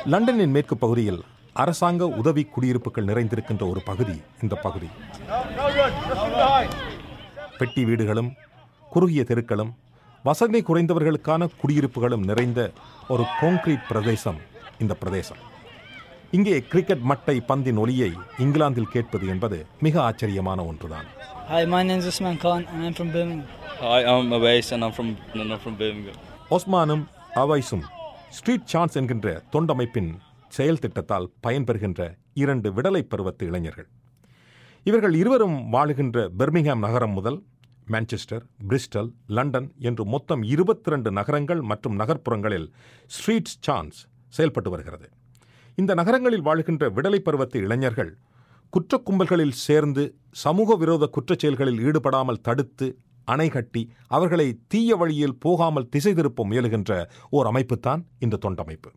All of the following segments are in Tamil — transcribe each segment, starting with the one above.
லண்டனின் மேற்கு பகுதியில் அரசாங்க உதவி குடியிருப்புகள் நிறைந்திருக்கின்ற ஒரு பகுதி இந்த பகுதி பெட்டி வீடுகளும் குறுகிய தெருக்களும் வசதி குறைந்தவர்களுக்கான குடியிருப்புகளும் நிறைந்த ஒரு கான்கிரீட் பிரதேசம் இந்த பிரதேசம் இங்கே கிரிக்கெட் மட்டை பந்தின் ஒலியை இங்கிலாந்தில் கேட்பது என்பது மிக ஆச்சரியமான ஒன்றுதான் Hi, my name's Usman Khan and I'm from Birmingham. Hi, I'm Awais and I'm from and I'm from Birmingham. ஒஸ்மானும் அவைஸும் ஸ்ட்ரீட் சான்ஸ் என்கின்ற தொண்டமைப்பின் செயல் திட்டத்தால் பயன்பெறுகின்ற இரண்டு விடலை பருவத்து இளைஞர்கள் இவர்கள் இருவரும் வாழுகின்ற பெர்மிங்ஹாம் நகரம் முதல் மான்செஸ்டர் பிரிஸ்டல் லண்டன் என்று மொத்தம் இருபத்தி ரெண்டு நகரங்கள் மற்றும் நகர்ப்புறங்களில் ஸ்ட்ரீட் சான்ஸ் செயல்பட்டு வருகிறது இந்த நகரங்களில் வாழுகின்ற விடலை பருவத்து இளைஞர்கள் குற்றக் கும்பல்களில் சேர்ந்து சமூக விரோத குற்றச் செயல்களில் ஈடுபடாமல் தடுத்து அணை கட்டி அவர்களை தீய வழியில் போகாமல் திசை திருப்ப முயலுகின்ற ஓர் அமைப்புத்தான் இந்த தொண்டமைப்பு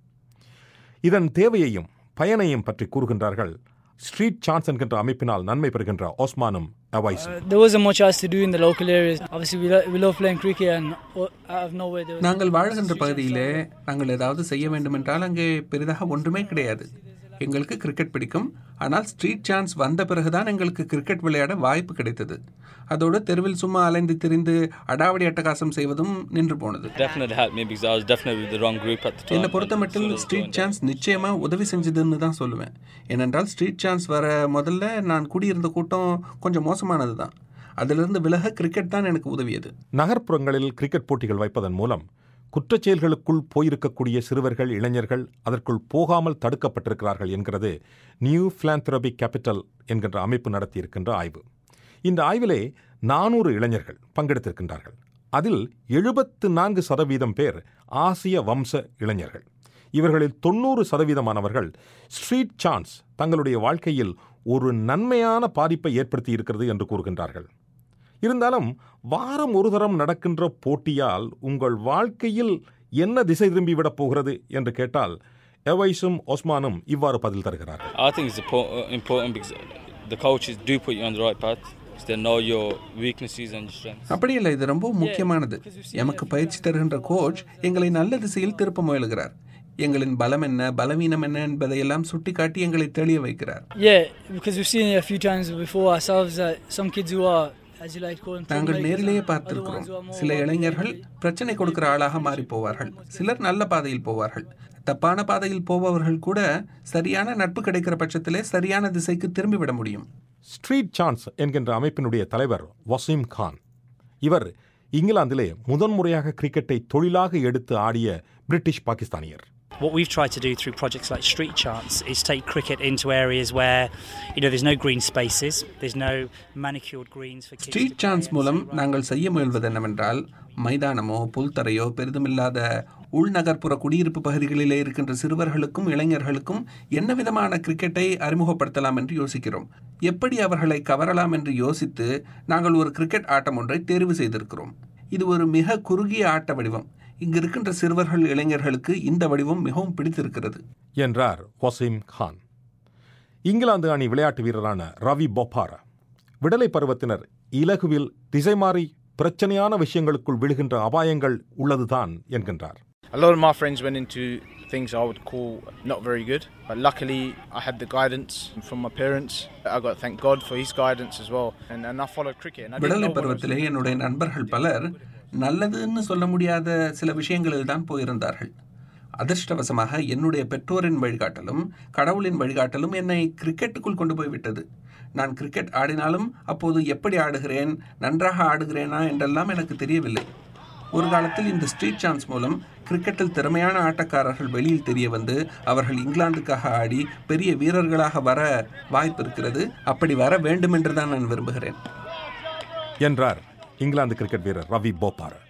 இதன் தேவையையும் பயனையும் பற்றி கூறுகின்றார்கள் ஸ்ட்ரீட் சான்ஸ் என்கின்ற அமைப்பினால் நன்மை பெறுகின்ற ஓஸ்மானும் அவைஸும் Uh, there wasn't much else to do in the local areas. Obviously, we, lo- we love playing cricket and o- out of nowhere there was நாங்கள் வாழ்கின்ற பகுதியிலே நாங்கள் ஏதாவது செய்ய வேண்டுமென்றால் அங்கே பெரிதாக ஒன்றுமே கிடையாது எங்களுக்கு கிரிக்கெட் பிடிக்கும் ஆனால் ஸ்ட்ரீட் சான்ஸ் வந்த பிறகுதான் எங்களுக்கு கிரிக்கெட் விளையாட வாய்ப்பு கிடைத்தது அதோடு தெருவில் சும்மா அலைந்து திரிந்து அடாவடி அட்டகாசம் செய்வதும் நின்று போனது Definitely helped me because I was definitely with the wrong group at the time. என்னை பொறுத்தமட்டில் ஸ்ட்ரீட் சான்ஸ் நிச்சயமா உதவி செஞ்சதுன்னு தான் சொல்லுவேன் ஏனென்றால் ஸ்ட்ரீட் சான்ஸ் வர முதல்ல நான் குடியிருந்த கூட்டம் கொஞ்சம் மோசமானது தான் அதிலிருந்து விலக கிரிக்கெட் தான் எனக்கு உதவியது நகர்ப்புறங்களில் கிரிக்கெட் போட்டிகள் வைப்பதன் மூலம் குற்றச் செயல்களுக்குள் போயிருக்கக்கூடிய சிறுவர்கள் இளைஞர்கள் அதற்குள் போகாமல் தடுக்கப்பட்டிருக்கிறார்கள் என்கிறது நியூ பிலாந்திரபிக் கேபிட்டல் என்கின்ற அமைப்பு நடத்தியிருக்கின்ற ஆய்வு இந்த ஆய்விலே நானூறு இளைஞர்கள் பங்கெடுத்திருக்கின்றார்கள் அதில் எழுபத்து நான்கு சதவீதம் பேர் ஆசிய வம்ச இளைஞர்கள் இவர்களில் தொண்ணூறு சதவீதமானவர்கள் ஸ்ட்ரீட் சான்ஸ் தங்களுடைய வாழ்க்கையில் ஒரு நன்மையான பாதிப்பை ஏற்படுத்தி இருக்கிறது என்று கூறுகின்றார்கள் இருந்தாலும் வாரம் ஒரு தரம் நடக்கின்ற போட்டியால் உங்கள் வாழ்க்கையில் என்ன திசை திரும்பி விடப் போகிறது என்று கேட்டால் எவைஸும் ஒஸ்மானும் இவ்வாறு பதில் தருகிறார்கள் I think it's impo- uh, important because the coaches do put you on the right path because they know your weaknesses and your strengths. அப்படி இல்லை இது ரொம்ப முக்கியமானது எமக்கு பயிற்சி தருகின்ற கோச் எங்களை நல்ல திசையில் திருப்ப முயலுகிறார் எங்களின் பலம் என்ன பலவீனம் என்ன என்பதையெல்லாம் சுட்டிக்காட்டி எங்களை தெளிய வைக்கிறார் Yeah, because we've seen it a few times before ourselves that some kids who are, as you like to call them, நாங்கள் troublemakers நேரிலேயே are the பார்த்திருக்கிறோம் ones who are more சில about இளைஞர்கள் பிரச்சனை கொடுக்கிற ஆளாக மாறி போவார்கள் சிலர் நல்ல பாதையில் போவார்கள் தப்பான பாதையில் போபவர்கள் கூட சரியான நட்பு கிடைக்கிற பட்சத்திலே சரியான திசைக்கு திரும்பிவிட முடியும் ஸ்ட்ரீட் சான்ஸ் என்கின்ற அமைப்பினுடைய தலைவர் வசீம் கான் இவர் இங்கிலாந்திலே முதன்முறையாக கிரிக்கெட்டை தொழிலாக எடுத்து ஆடிய பிரிட்டிஷ் பாகிஸ்தானியர் What we've tried to do through projects like Street Chants is take cricket into areas where, you know, there's no green spaces, there's no manicured greens for kids. to street play chance in. மூலம் நாங்கள் செய்ய முயல்வது என்னவென்றால் மைதானமோ புல்தரையோ பெரிதுமில்லாத உள்நகர்ப்புற குடியிருப்பு பகுதிகளிலே இருக்கின்ற சிறுவர்களுக்கும் இளைஞர்களுக்கும் என்ன விதமான கிரிக்கெட்டை அறிமுகப்படுத்தலாம் என்று யோசிக்கிறோம் எப்படி அவர்களை கவரலாம் என்று யோசித்து நாங்கள் ஒரு கிரிக்கெட் ஆட்டம் ஒன்றை தேர்வு செய்திருக்கிறோம் இது ஒரு மிக குறுகிய ஆட்ட வடிவம் இங்கு இருக்கின்ற சிறுவர்கள் இளைஞர்களுக்கு இந்த வடிவம் மிகவும் பிடித்திருக்கிறது என்றார் வசீம் கான் இங்கிலாந்து அணி விளையாட்டு வீரரான ரவி பொப்பாரா விடலை பருவத்தினர் இலகுவில் திசை மாறி பிரச்சனையான விஷயங்களுக்குள் விழுகின்ற அபாயங்கள் உள்ளதுதான் என்கின்றார் A lot of my friends went into things I would call not very good, but luckily I had the guidance from my parents. I got to thank God for His guidance as well, and, and I followed cricket. And I didn't விடலை know what I was பருவத்திலே doing. என்னுடைய நண்பர்கள் பலர் நல்லதுன்னு சொல்ல முடியாத சில விஷயங்களில் தான் போயிருந்தார்கள் அதிர்ஷ்டவசமாக என்னுடைய பெற்றோரின் வழிகாட்டலும் கடவுளின் வழிகாட்டலும் என்னை கிரிக்கெட்டுக்குள் கொண்டு போய் விட்டது நான் கிரிக்கெட் ஆடினாலும் அப்போது எப்படி ஆடுகிறேன் நன்றாக ஆடுகிறேனா என்றெல்லாம் எனக்கு தெரியவில்லை ஒரு காலத்தில் இந்த ஸ்ட்ரீட் சான்ஸ் மூலம் கிரிக்கெட்டில் திறமையான ஆட்டக்காரர்கள் வெளியில் தெரிய வந்து அவர்கள் இங்கிலாந்துக்காக ஆடி பெரிய வீரர்களாக வர வாய்ப்பு இருக்கிறது அப்படி வர வேண்டும் என்று தான் நான் விரும்புகிறேன் என்றார் இங்கிலாந்து கிரிக்கெட் வீரர் ரவி போப்பாரா